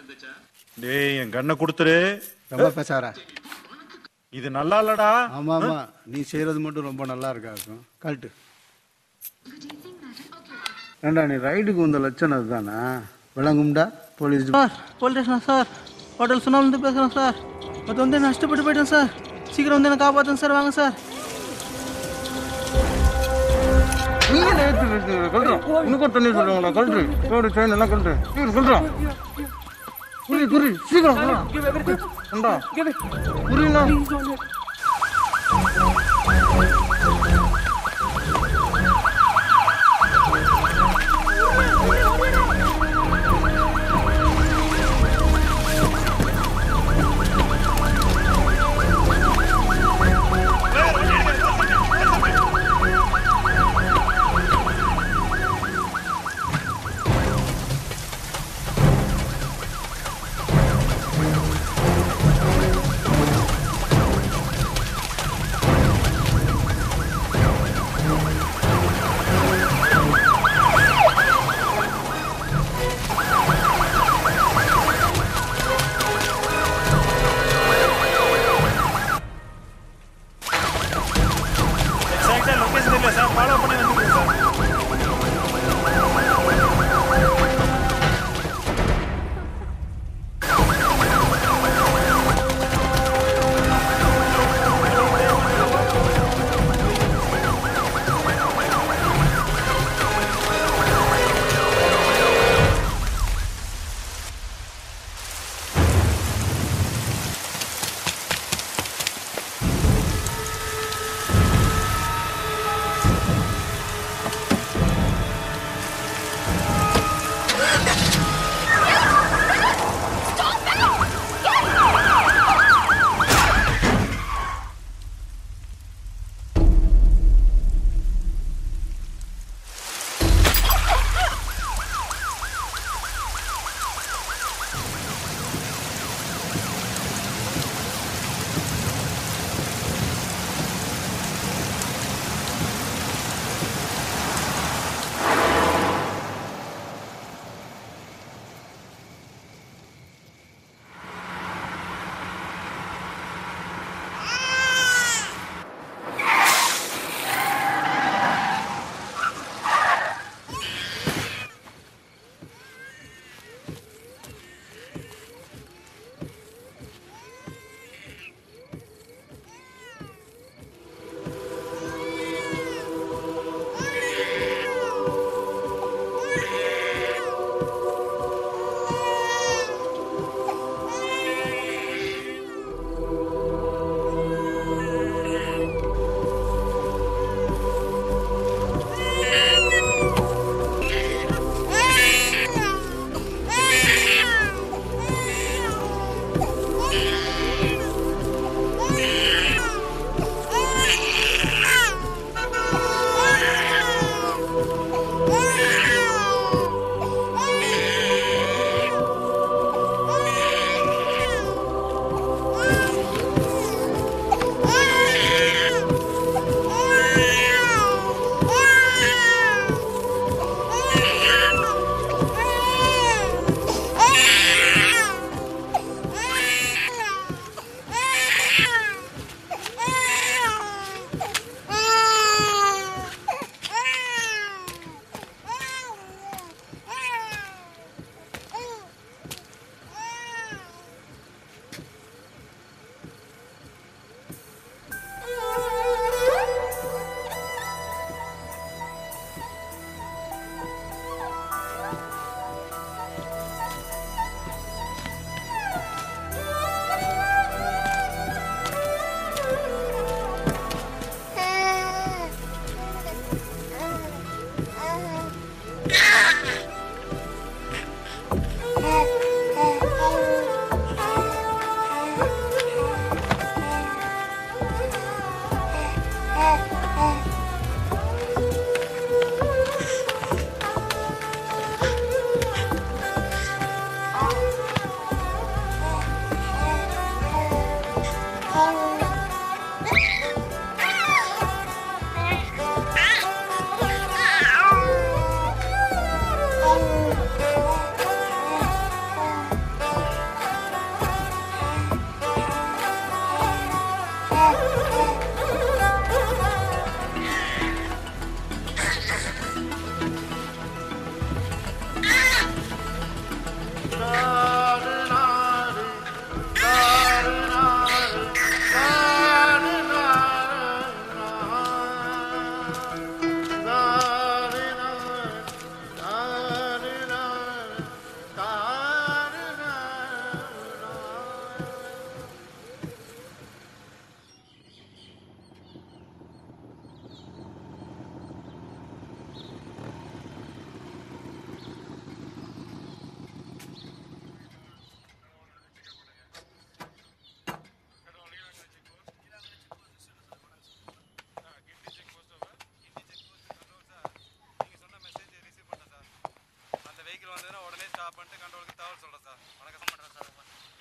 டேய் என் கண்ணை கொடுத்துரு ரொம்ப பேசாரா இது நல்லா இல்லடா ஆமா ஆமா நீ செய்யறது மட்டும் ரொம்ப நல்லா இருக்கா இருக்கும் கழட்டு ஏண்டா நீ ரைடுக்கு வந்த லட்சணம் அதுதானா விளங்கும்டா போலீஸ் சார் போலீஸ் ஸ்டேஷனா சார் ஹோட்டல் சுனாமிலேருந்து பேசுகிறேன் சார் அது வந்து நான் நஷ்டப்பட்டு போயிட்டேன் சார் சீக்கிரம் வந்து என்னை காப்பாற்றுங்க சார் வாங்க சார் இன்னும் தண்ணி சொல்லுவாங்களா கழட்டு தோடு செயின் எல்லாம் கழட்டு சீக்கிரம் கழட்டுறான் புரி புரி சீக்கிரம் கண்டா புரியல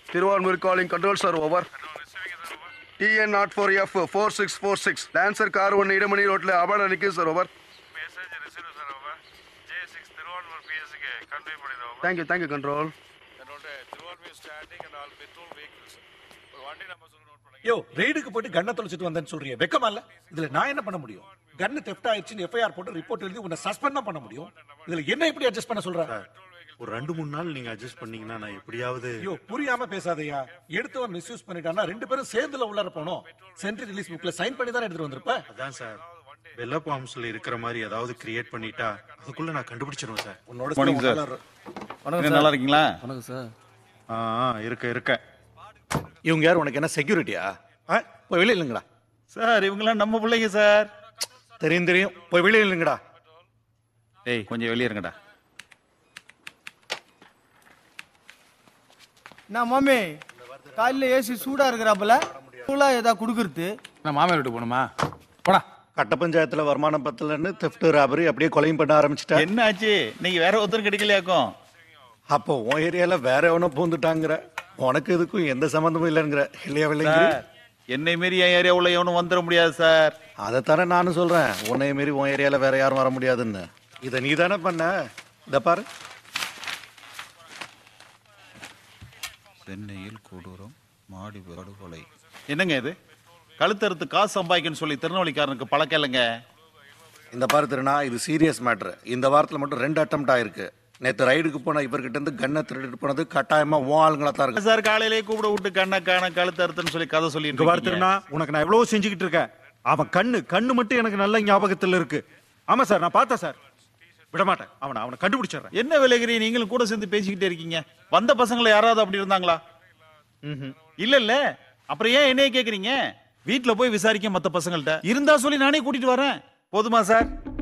Thiruvanmiyur calling control sir over TN naught four F four six four six டான்சர் கார் ஒன்று இடமணி ரோட்டில் அபாரம் நிற்குது sir over message receive sir ಒಬ್ಬ ಜೆ ಸಿಕ್ಸ್ ತಿರುವಣ್ಣೂರು ಪಿ ಎಸ್ಗೆ ಕನ್ವೆ ಮಾಡಿದ ಒಬ್ಬ தேங்க்யூ தேங்க்யூ கண்ட்ரோல் என்னோட Thiruvanmiyur standing and all patrol vehicles ஒரு வண்டி நம்ம சொல்லி நோட் பண்ணுங்க யோ ரெய்டுக்கு போயிட்டு கண்ணை தொலைச்சிட்டு வந்தேன்னு சொல்றியே வெக்கமா இல்ல இதுல நான் என்ன பண்ண முடியும் கன்னு தெஃப்ட் ஆயிடுச்சுன்னு எஃப்ஐஆர் போட்டு ரிப்போர்ட் எழுதி உன்னை சஸ்பெண்ட் தான் பண்ண முடியும் இதுல என்ன எப்படி அட்ஜஸ்ட் பண்ண சொல்ற ஒரு ரெண்டு மூணு நாள் நீங்க அட்ஜஸ்ட் பண்ணீங்கன்னா நான் எப்படியாவது ஐயோ புரியாம பேசாதயா எடுத்தவன் மிஸ்யூஸ் பண்ணிட்டானா ரெண்டு பேரும் சேர்ந்துல உள்ளார போனோம் சென்ட்ரி ரிலீஸ் புக்ல சைன் பண்ணி தான் எடுத்துட்டு வந்திருப்ப அதான் சார் வெள்ள பாம்ஸ்ல இருக்கிற மாதிரி ஏதாவது கிரியேட் பண்ணிட்டா அதுக்குள்ள நான் கண்டுபிடிச்சிருவேன் சார் உன்னோட Morning, sir. என்ன நல்லா இருக்கீங்களா வணக்கம் சார் ஆ ஆ, இருக்க இருக்க இவங்க யார் உனக்கு என்ன செக்யூரிட்டியா போய் வெளியே இல்லைங்கடா சார் இவங்கெல்லாம் நம்ம பிள்ளைங்க சார் தெரியும் தெரியும் போய் வெளியே இல்லைங்கடா டேய் கொஞ்சம் வெளியே இருங்கடா நான் மாமி காலையில் ஏசி சூடா இருக்கிறாப்புல சூடா ஏதா கொடுக்குறது நான் மாமியார் வீட்டு போகணுமா போடா கட்ட பஞ்சாயத்துல வருமானம் பத்தலன்னு தெஃப்ட் ராபரி அப்படியே கொலையும் பண்ண ஆரம்பிச்சிட்டா என்ன ஆச்சு நீங்க வேற ஒருத்தரும் கிடைக்கலையாக்கும் அப்போ உன் ஏரியால வேற எவனோ பூந்துட்டாங்கிற உனக்கு இதுக்கும் எந்த சம்மந்தமும் இல்லைங்கிற இல்லையா இல்லைங்க சார் என்னை மீறி என் ஏரியா உள்ள எவனும் வந்துட முடியாது சார் அதைத்தானே நானும் சொல்றேன் உன்னைய மாரி உன் ஏரியால வேற யாரும் வர முடியாதுன்னு இதை நீ தானே பண்ண இத பாரு சென்னையில் கொடூரம் மாடி படுகொலை என்னங்க இது கழுத்தறுத்து காசு சம்பாதிக்கணும்னு சொல்லி திருநெல்வேலிக்காரனுக்கு பழக்கம் இல்லைங்க இந்த பாரு திருநா இது சீரியஸ் மேட்ரு இந்த வாரத்துல மட்டும் ரெண்டு அட்டம் ஆயிருக்கு நேத்து ரைடுக்கு போன இவர்கிட்ட இருந்து கன்னை திருடிட்டு போனது கட்டாயமா உன் ஆளுங்களா தான் இருக்கு சார் காலையிலேயே கூப்பிட விட்டு கண்ணை காண கழுத்தறுத்துன்னு சொல்லி கதை இங்க சொல்லிட்டு பார்த்துருனா உனக்கு நான் எவ்வளவு செஞ்சுக்கிட்டு இருக்கேன் அவன் கண்ணு கண்ணு மட்டும் எனக்கு நல்ல ஞாபகத்துல இருக்கு ஆமா சார் நான் பார்த்தேன் சார் விட மாட்டேன் அவனை அவனை கண்டுபிடிச்சிடுறேன் என்ன விலைகிரி நீங்களும் கூட சேர்ந்து பேசிக்கிட்டே இருக்கீங்க வந்த பசங்களை யாராவது அப்படி இருந்தாங்களா இல்ல இல்ல அப்புறம் ஏன் என்னைய கேக்குறீங்க வீட்ல போய் விசாரிக்க மத்த பசங்கள்ட்ட இருந்தா சொல்லி நானே கூட்டிட்டு வரேன் போதுமா சார்